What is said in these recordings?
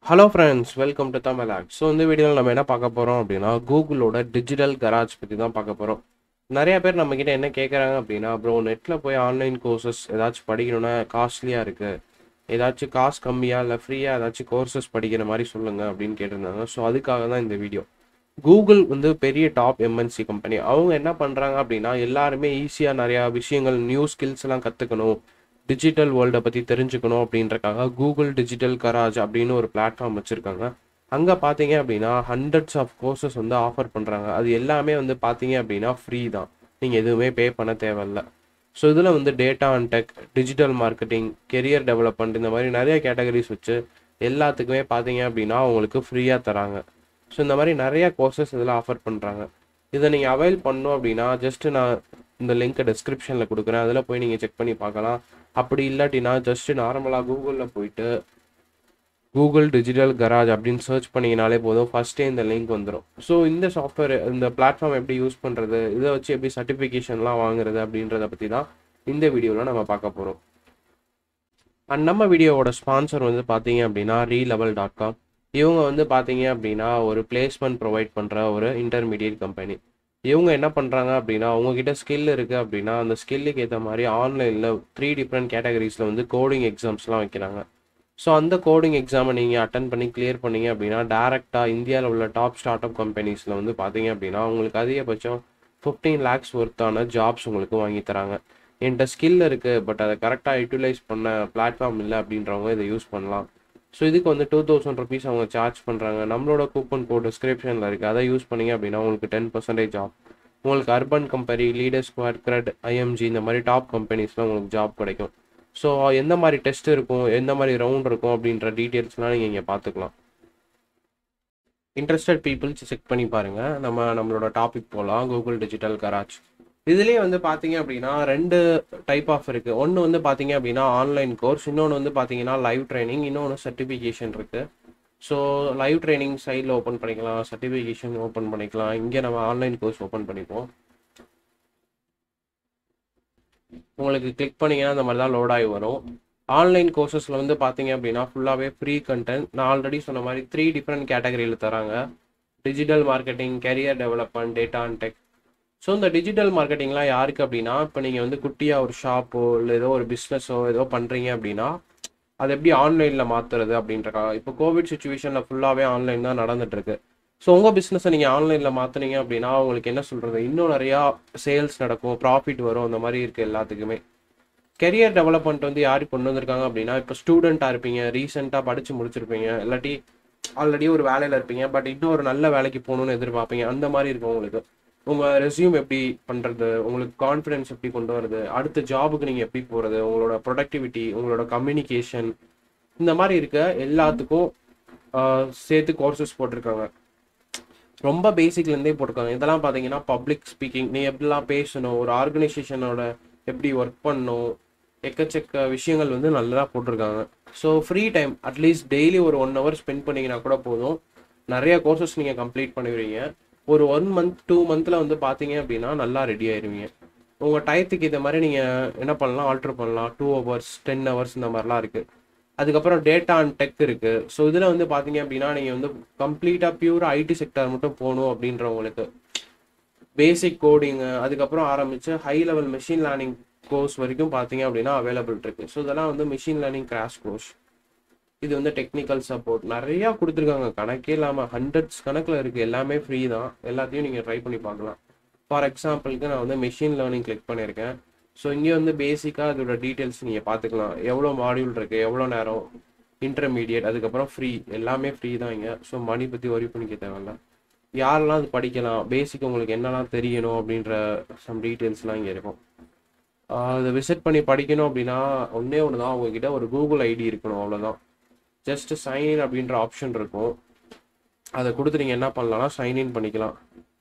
hello friends welcome to Tamil act so இந்த வீடியோவில் நம்ம என்ன பார்க்க போகிறோம் அப்படின்னா கூகுளோட டிஜிட்டல் கராஜ் பற்றி தான் பார்க்க போகிறோம் நிறைய பேர் நம்மக்கிட்ட என்ன கேட்குறாங்க அப்படின்னா ப்ரோ நெட்டில் போய் ஆன்லைன் கோர்சஸ் ஏதாச்சும் படிக்கணும்னா காஸ்ட்லியாக இருக்குது ஏதாச்சும் காசு கம்மியாக இல்லை ஃப்ரீயாக ஏதாச்சும் கோர்சஸ் படிக்கிற மாதிரி சொல்லுங்கள் அப்படின்னு கேட்டிருந்தாங்க ஸோ அதுக்காக தான் இந்த வீடியோ கூகுள் வந்து பெரிய டாப் எம்என்சி கம்பெனி அவங்க என்ன பண்ணுறாங்க அப்படின்னா எல்லாருமே ஈஸியாக நிறையா விஷயங்கள் நியூ ஸ்கில்ஸ் எல்லாம் கற்றுக்கணும் டிஜிட்டல் வேர்ல்டை பற்றி தெரிஞ்சுக்கணும் அப்படின்றக்காக கூகுள் டிஜிட்டல் கராஜ் அப்படின்னு ஒரு பிளாட்ஃபார்ம் வச்சுருக்காங்க அங்கே பார்த்தீங்க அப்படின்னா ஹண்ட்ரட்ஸ் ஆஃப் கோர்சஸ் வந்து ஆஃபர் பண்ணுறாங்க அது எல்லாமே வந்து பார்த்தீங்க அப்படின்னா ஃப்ரீ தான் நீங்கள் எதுவுமே பே பண்ண தேவையில்ல ஸோ இதில் வந்து data and tech digital marketing career development இந்த மாதிரி நிறைய கேட்டகரிஸ் வச்சு எல்லாத்துக்குமே பார்த்தீங்க அப்படின்னா உங்களுக்கு ஃப்ரீயாக தராங்க ஸோ இந்த மாதிரி நிறைய கோர்சஸ் இதில் ஆஃபர் பண்ணுறாங்க இதை நீங்கள் அவைல் பண்ணோம் அப்படின்னா ஜஸ்ட்டு நான் இந்த லிங்க்கை டிஸ்கிரிப்ஷனில் கொடுக்குறேன் அதில் போய் நீங்கள் செக் பண்ணி பார்க்கலாம் அப்படி இல்லாட்டினா ஜஸ்ட் நார்மலாக கூகுளில் போயிட்டு கூகுள் டிஜிட்டல் கராஜ் அப்படின்னு சர்ச் பண்ணிங்கனாலே போதும் ஃபஸ்ட்டே இந்த லிங்க் வந்துடும் ஸோ இந்த சாஃப்ட்வேர் இந்த பிளாட்ஃபார்ம் எப்படி யூஸ் பண்ணுறது இதை வச்சு எப்படி சர்டிஃபிகேஷன்லாம் வாங்குறது அப்படின்றத பற்றி தான் இந்த வீடியோவில் நம்ம பார்க்க போகிறோம் அண்ட் நம்ம வீடியோவோட ஸ்பான்சர் வந்து பார்த்தீங்க அப்படின்னா ரீலெவல் டாட் காம் இவங்க வந்து பார்த்தீங்க அப்படின்னா ஒரு பிளேஸ்மெண்ட் ப்ரொவைட் பண்ணுற ஒரு இன்டர்மீடியட் கம்பெனி இவங்க என்ன பண்ணுறாங்க அப்படின்னா உங்ககிட்ட ஸ்கில் இருக்குது அப்படின்னா அந்த ஸ்கில்லுக்கு ஏற்ற மாதிரி ஆன்லைனில் த்ரீ டிஃப்ரெண்ட் கேட்டகரிஸில் வந்து கோடிங் எக்ஸாம்ஸ்லாம் வைக்கிறாங்க ஸோ அந்த கோடிங் எக்ஸாமை நீங்கள் அட்டன் பண்ணி கிளியர் பண்ணீங்க அப்படின்னா டேரெக்டாக இந்தியாவில் உள்ள டாப் ஸ்டார்ட் அப் கம்பெனிஸில் வந்து பார்த்தீங்க அப்படின்னா உங்களுக்கு அதிகபட்சம் ஃபிஃப்டீன் லேக்ஸ் ஒர்த்தான ஜாப்ஸ் உங்களுக்கு வாங்கி தராங்க என்கிட்ட ஸ்கில் இருக்குது பட் அதை கரெக்டாக யூட்டிலைஸ் பண்ண பிளாட்ஃபார்ம் இல்லை அப்படின்றவங்க இதை யூஸ் பண்ணலாம் ஸோ இதுக்கு வந்து டூ தௌசண்ட் ருபீஸ் அவங்க சார்ஜ் பண்ணுறாங்க நம்மளோட கூப்பன் கோட் டிஸ்கிரிப்ஷனில் இருக்குது அதை யூஸ் பண்ணீங்க அப்படின்னா உங்களுக்கு டென் பர்சன்டேஜ் ஆஃப் உங்களுக்கு Urban Company LeadSquared CRED IMG இந்த மாதிரி டாப் கம்பெனிஸில் உங்களுக்கு ஜாப் கிடைக்கும் ஸோ எந்த மாதிரி டெஸ்ட் இருக்கும் எந்த மாதிரி ரவுண்ட் இருக்கும் அப்படின்ற டீட்டெயில்ஸ்லாம் நீங்கள் இங்கே பார்த்துக்கலாம் இன்ட்ரெஸ்டட் பீப்புள்ஸ் செக் பண்ணி பாருங்கள் நம்ம நம்மளோட டாபிக் போகலாம் கூகுள் டிஜிட்டல் கராஜ் இதுலேயே வந்து பார்த்தீங்க அப்படின்னா ரெண்டு டைப் ஆஃப் இருக்குது ஒன்று வந்து பார்த்தீங்க அப்படின்னா ஆன்லைன் கோர்ஸ் இன்னொன்று வந்து பார்த்தீங்கன்னா லைவ் ட்ரைனிங் இன்னொன்று சர்டிஃபிகேஷன் இருக்குது ஸோ லைவ் ட்ரைனிங் சைடில் ஓப்பன் பண்ணிக்கலாம் சர்டிஃபிகேஷன் ஓப்பன் பண்ணிக்கலாம் இங்கே நம்ம ஆன்லைன் கோர்ஸ் ஓப்பன் பண்ணிப்போம் உங்களுக்கு கிளிக் பண்ணிங்கன்னா அந்த மாதிரி தான் லோட் ஆகி வரும் ஆன்லைன் கோர்சஸில் வந்து பார்த்தீங்க அப்படின்னா ஃபுல்லாகவே ஃப்ரீ கண்டென்ட் நான் ஆல்ரெடி சொன்ன மாதிரி த்ரீ டிஃப்ரெண்ட் கேட்டகரியில் தராங்க digital marketing career development data and tech so இந்த டிஜிட்டல் மார்க்கெட்டிங்லாம் யாருக்கு அப்படின்னா இப்போ நீங்கள் வந்து குட்டியாக ஒரு ஷாப்போ இல்லை ஏதோ ஒரு பிஸ்னஸோ ஏதோ பண்ணுறீங்க அப்படின்னா அது எப்படி ஆன்லைனில் மாற்றுறது அப்படின்றக்கா இப்போ கோவிட் சுச்சுவேஷனில் ஃபுல்லாகவே ஆன்லைன் தான் நடந்துட்டுருக்கு ஸோ உங்கள் பிஸ்னஸை நீங்கள் ஆன்லைனில் மாற்றினீங்க அப்படின்னா உங்களுக்கு என்ன சொல்கிறது இன்னும் நிறையா சேல்ஸ் நடக்கும் ப்ராஃபிட் வரும் அந்த மாதிரி இருக்குது எல்லாத்துக்குமே கெரியர் டெவலப்மெண்ட் வந்து யார் கொண்டு வந்திருக்காங்க அப்படின்னா இப்போ ஸ்டூடெண்ட்டாக இருப்பீங்க ரீசெண்டாக படித்து முடிச்சிருப்பீங்க இல்லாட்டி ஆல்ரெடி ஒரு வேலையில் இருப்பீங்க பட் இன்னும் ஒரு நல்ல வேலைக்கு போகணுன்னு எதிர்பார்ப்பீங்க அந்த மாதிரி இருக்கும் உங்களுக்கு உங்கள் ரெஸ்யூம் எப்படி பண்ணுறது உங்களுக்கு கான்ஃபிடென்ஸ் எப்படி கொண்டு வருது அடுத்த ஜாபுக்கு நீங்கள் எப்படி போகிறது உங்களோட ப்ரொடக்டிவிட்டி உங்களோட கம்யூனிகேஷன் இந்த மாதிரி இருக்க எல்லாத்துக்கும் சேர்த்து கோர்சஸ் போட்டிருக்காங்க ரொம்ப பேசிக்லேருந்தே போட்டிருக்காங்க இதெல்லாம் பார்த்தீங்கன்னா பப்ளிக் ஸ்பீக்கிங் நீ எப்படிலாம் பேசணும் ஒரு ஆர்கனைசேஷனோட எப்படி ஒர்க் பண்ணணும் எக்கச்சக்க விஷயங்கள் வந்து நல்லா போட்டிருக்காங்க so free time at least daily ஒரு ஒன் ஹவர் ஸ்பெண்ட் பண்ணிங்கன்னா கூட போதும் நிறைய கோர்சஸ் நீங்கள் கம்ப்ளீட் பண்ணிடுவீங்க ஒரு ஒன் மந்த் டூ மந்தில் வந்து பார்த்தீங்க அப்படின்னா நல்லா ரெடி ஆயிருவீங்க உங்கள் டயத்துக்கு இதை மாதிரி நீங்கள் என்ன பண்ணலாம் ஆல்ட்ரு பண்ணலாம் டூ ஹவர்ஸ் டென் ஹவர்ஸ் இந்த மாதிரிலாம் இருக்குது அதுக்கப்புறம் டேட்டா அண்ட் டெக் இருக்குது ஸோ இதில் வந்து பார்த்தீங்க அப்படின்னா நீங்கள் வந்து கம்ப்ளீட்டாக பியூர் ஐடி செக்டர் மட்டும் போகணும் அப்படின்றவங்களுக்கு பேசிக் கோடிங்கு அதுக்கப்புறம் ஆரம்பித்து high level machine learning course வரைக்கும் பார்த்தீங்க அப்படின்னா அவைலபிள் இருக்குது ஸோ இதெல்லாம் வந்து மிஷின் லேர்னிங் கிராஷ் கோர்ஸ் இது வந்து டெக்னிக்கல் சப்போர்ட் நிறையா கொடுத்துருக்காங்க கணக்கே இல்லாமல் ஹண்ட்ரட்ஸ் கணக்கில் இருக்குது எல்லாமே ஃப்ரீ தான் எல்லாத்தையும் நீங்கள் ட்ரை பண்ணி பார்க்கலாம் ஃபார் எக்ஸாம்பிளுக்கு நான் வந்து மிஷின் லேர்னிங் கிளிக் பண்ணியிருக்கேன் ஸோ இங்கே வந்து பேசிக்காக அதோட டீட்டெயில்ஸ் நீங்கள் பார்த்துக்கலாம் எவ்வளோ மாடியூல் இருக்குது எவ்வளோ நேரம் இன்டர்மீடியட் அதுக்கப்புறம் ஃப்ரீ எல்லாமே ஃப்ரீ தான் இங்கே ஸோ மணி பற்றி ஒரி பண்ணிக்க தேவையில்ல யாரெல்லாம் அது படிக்கலாம் பேசிக் உங்களுக்கு என்னெல்லாம் தெரியணும் அப்படின்ற சம் டீட்டெயில்ஸ்லாம் இங்கே இருக்கும் அதை விசிட் பண்ணி படிக்கணும் அப்படின்னா ஒன்றே ஒன்று தான் உங்ககிட்ட ஒரு கூகுள் ஐடி இருக்கணும் அவ்வளோதான் ஜஸ்ட் சைன்இன் அப்படின்ற ஆப்ஷன் இருக்கும் அதை கொடுத்து நீங்கள் என்ன பண்ணலாம்னா சைன்இன் பண்ணிக்கலாம்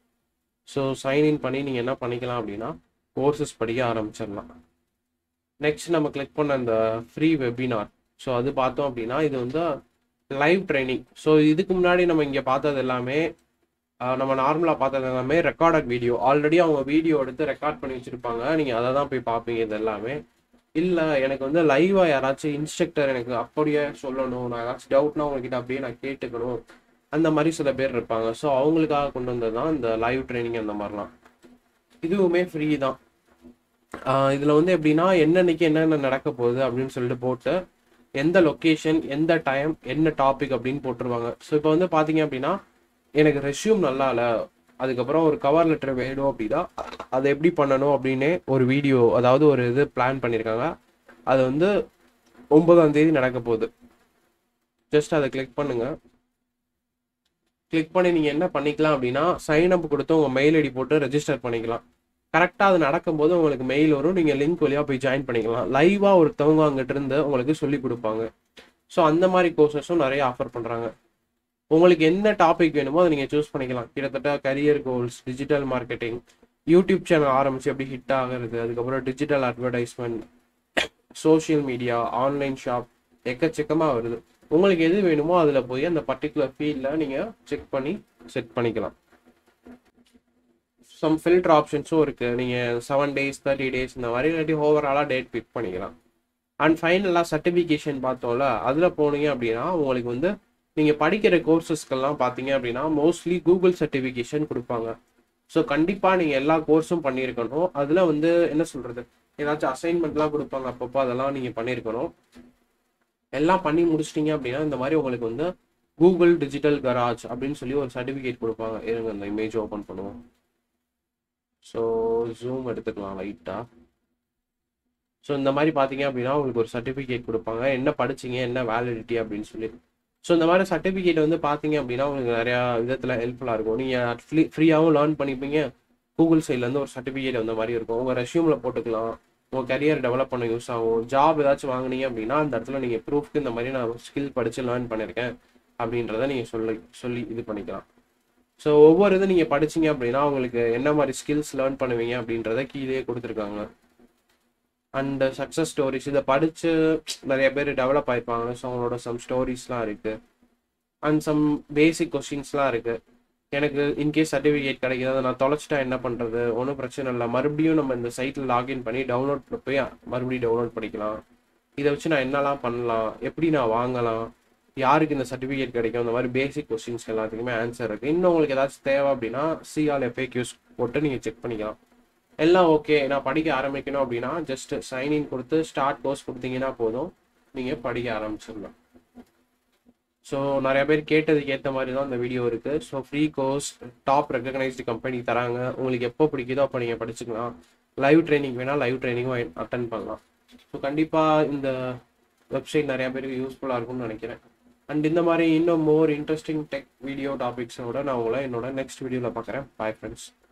ஸோ சைன்இன் பண்ணி நீங்கள் என்ன பண்ணிக்கலாம் அப்படின்னா கோர்சஸ் படிக்க ஆரம்பிச்சிடலாம் நெக்ஸ்ட் நம்ம கிளிக் பண்ண அந்த ஃப்ரீ வெபினார் ஸோ அது பார்த்தோம் அப்படின்னா இது வந்து லைவ் ட்ரைனிங் ஸோ இதுக்கு முன்னாடி நம்ம இங்கே பார்த்தது எல்லாமே நம்ம நார்மலாக பார்த்தது எல்லாமே ரெக்கார்டட் வீடியோ ஆல்ரெடி அவங்க வீடியோ எடுத்து ரெக்கார்ட் பண்ணி வச்சுருப்பாங்க நீங்கள் அதை தான் போய் பார்ப்பீங்க இது எல்லாமே இல்லை எனக்கு வந்து லைவாக யாராச்சும் இன்ஸ்ட்ரக்டர் எனக்கு அப்படியே சொல்லணும் நான் ஏதாச்சும் டவுட்னா உங்ககிட்ட அப்படியே நான் கேட்டுக்கணும் அந்த மாதிரி சில பேர் இருப்பாங்க ஸோ அவங்களுக்காக கொண்டு வந்தது தான் இந்த லைவ் ட்ரைனிங் அந்த மாதிரிலாம் இதுவுமே ஃப்ரீ தான் இதில் வந்து எப்படின்னா என்னன்னைக்கு என்னென்ன நடக்க போகுது அப்படின்னு சொல்லிட்டு போட்டு எந்த லொக்கேஷன் எந்த டைம் என்ன டாபிக் அப்படின்னு போட்டுருவாங்க ஸோ இப்போ வந்து பார்த்தீங்க அப்படின்னா எனக்கு ரெஷ்யூம் நல்லா இல்லை அதுக்கப்புறம் ஒரு கவர் லெட்டர் வேணும் அப்படின்னா அதை எப்படி பண்ணணும் அப்படின்னு ஒரு வீடியோ அதாவது ஒரு இது பிளான் பண்ணியிருக்காங்க அது வந்து ஒன்பதாம் தேதி நடக்க போகுது ஜஸ்ட் அதை கிளிக் பண்ணுங்க கிளிக் பண்ணி நீங்கள் என்ன பண்ணிக்கலாம் அப்படின்னா சைன் அப் கொடுத்து உங்கள் மெயில் ஐடி போட்டு ரெஜிஸ்டர் பண்ணிக்கலாம் கரெக்டாக அது நடக்கும்போது உங்களுக்கு மெயில் வரும் நீங்கள் லிங்க் வழியாக போய் ஜாயின் பண்ணிக்கலாம் லைவாக ஒருத்தவங்க அங்கிட்ட இருந்து உங்களுக்கு சொல்லி கொடுப்பாங்க ஸோ அந்த மாதிரி கோர்சஸும் நிறைய ஆஃபர் பண்ணுறாங்க உங்களுக்கு என்ன டாபிக் வேணுமோ அதை நீங்கள் சூஸ் பண்ணிக்கலாம் கிட்டத்தட்ட career goals digital marketing YouTube channel ஆரம்பிச்சு எப்படி ஹிட் ஆகுறது அதுக்கப்புறம் digital advertisement social media online shop எக்கச்சக்கமாக வருது உங்களுக்கு எது வேணுமோ அதில் போய் அந்த பர்டிகுலர் ஃபீல்டில் நீங்கள் செக் பண்ணி செட் பண்ணிக்கலாம் சம் ஃபில்டர் ஆப்ஷன்ஸும் இருக்குது நீங்கள் செவன் டேஸ் தேர்ட்டி டேஸ் இந்த மாதிரி இல்லாட்டி ஓவராலாக டேட் பிக் பண்ணிக்கலாம் அண்ட் ஃபைனலாக சர்டிஃபிகேஷன் பார்த்தோம்ல அதில் போனீங்க அப்படின்னா உங்களுக்கு வந்து நீங்கள் படிக்கிற கோர்சஸ்க்கெல்லாம் பார்த்தீங்க அப்படின்னா மோஸ்ட்லி கூகுள் சர்டிஃபிகேஷன் கொடுப்பாங்க ஸோ கண்டிப்பாக நீங்கள் எல்லா கோர்ஸும் பண்ணியிருக்கணும் அதில் வந்து என்ன சொல்கிறது ஏதாச்சும் அசைன்மெண்ட்லாம் கொடுப்பாங்க அப்பப்போ அதெல்லாம் நீங்கள் பண்ணியிருக்கணும் எல்லாம் பண்ணி முடிச்சிட்டிங்க அப்படின்னா இந்த மாதிரி உங்களுக்கு வந்து கூகுள் டிஜிட்டல் கராஜ் அப்படின்னு சொல்லி ஒரு சர்டிஃபிகேட் கொடுப்பாங்க இருங்க அந்த இமேஜ் ஓப்பன் பண்ணுவோம் ஸோ ஜூம் எடுத்துக்கலாம் லைட்டாக ஸோ இந்த மாதிரி பார்த்தீங்க அப்படின்னா உங்களுக்கு ஒரு சர்டிஃபிகேட் கொடுப்பாங்க என்ன படிச்சீங்க என்ன வேலிடிட்டி அப்படின்னு சொல்லி ஸோ இந்த மாதிரி சர்டிஃபிகேட் வந்து பார்த்தீங்க அப்படின்னா உங்களுக்கு நிறையா விதத்தில் ஹெல்ப்ஃபுல்லாக இருக்கும் நீங்கள் ஃப்ரீ ஃப்ரீயாகவும் லேர்ன் பண்ணிப்பீங்க கூகுள் சைட்லேருந்து ஒரு சர்டிஃபிகேட் வந்த மாதிரி இருக்கும் உங்கள் ரெஷ்யூமில் போட்டுக்கலாம் உங்கள் கரியர் டெவலப் பண்ண யூஸ் ஆகும் ஜாப் ஏதாச்சும் வாங்குனீங்க அப்படின்னா அந்த இடத்துல நீங்கள் ப்ரூஃப்க்கு இந்த மாதிரி நான் ஸ்கில் படித்து லேர்ன் பண்ணியிருக்கேன் அப்படின்றத நீங்கள் சொல்லி சொல்லி இது பண்ணிக்கலாம் ஸோ ஒவ்வொரு இது நீங்கள் படிச்சீங்க அப்படின்னா உங்களுக்கு என்ன மாதிரி ஸ்கில்ஸ் லேர்ன் பண்ணுவீங்க அப்படின்றத கீழே கொடுத்துருக்காங்க அண்ட் சக்ஸஸ் ஸ்டோரிஸ் இதை படித்து நிறைய பேர் டெவலப் ஆயிருப்பாங்க ஸோ அவங்களோட சம் ஸ்டோரிஸ்லாம் இருக்குது அண்ட் சம் பேசிக் கொஸ்டின்ஸ்லாம் இருக்குது எனக்கு இன்கேஸ் சர்டிஃபிகேட் கிடைக்குது அதை நான் தொலைச்சிட்டா என்ன பண்ணுறது ஒன்றும் பிரச்சனை இல்லை மறுபடியும் நம்ம இந்த சைட்டில் லாகின் பண்ணி டவுன்லோட் போய் மறுபடியும் டவுன்லோட் பண்ணிக்கலாம் இதை வச்சு நான் என்னெல்லாம் பண்ணலாம் எப்படி நான் வாங்கலாம் யாருக்கு இந்த சர்டிஃபிகேட் கிடைக்கும் இந்த மாதிரி பேசிக் கொஸ்டின்ஸ் எல்லாத்துக்குமே ஆன்சர் இருக்குது இன்னும் உங்களுக்கு ஏதாச்சும் தேவை அப்படின்னா சிஆல் எஃப்ஏக்யூஸ் போட்டு நீங்கள் செக் பண்ணிக்கலாம் எல்லாம் ஓகே நான் படிக்க ஆரம்பிக்கணும் அப்படின்னா ஜஸ்ட் சைன்இன் கொடுத்து ஸ்டார்ட் கோர்ஸ் கொடுத்தீங்கன்னா போதும் நீங்கள் படிக்க ஆரம்பிச்சிடலாம் ஸோ நிறைய பேர் கேட்டதுக்கு ஏற்ற மாதிரி தான் இந்த வீடியோ இருக்குது so free course top recognised company தராங்க உங்களுக்கு எப்போ பிடிக்குதோ அப்போ நீங்கள் படிச்சுக்கலாம் லைவ் ட்ரைனிங் வேணால் லைவ் ட்ரைனிங்கும் அட்டன் பண்ணலாம் ஸோ கண்டிப்பாக இந்த வெப்சைட் நிறைய பேருக்கு யூஸ்ஃபுல்லாக இருக்கும்னு நினைக்கிறேன் அண்ட் இந்த மாதிரி இன்னும் மோர் இன்ட்ரெஸ்டிங் டெக் வீடியோ டாபிக்ஸோட நான் உங்களை என்னோட நெக்ஸ்ட் வீடியோவில் பார்க்குறேன் பாய் ஃப்ரெண்ட்ஸ்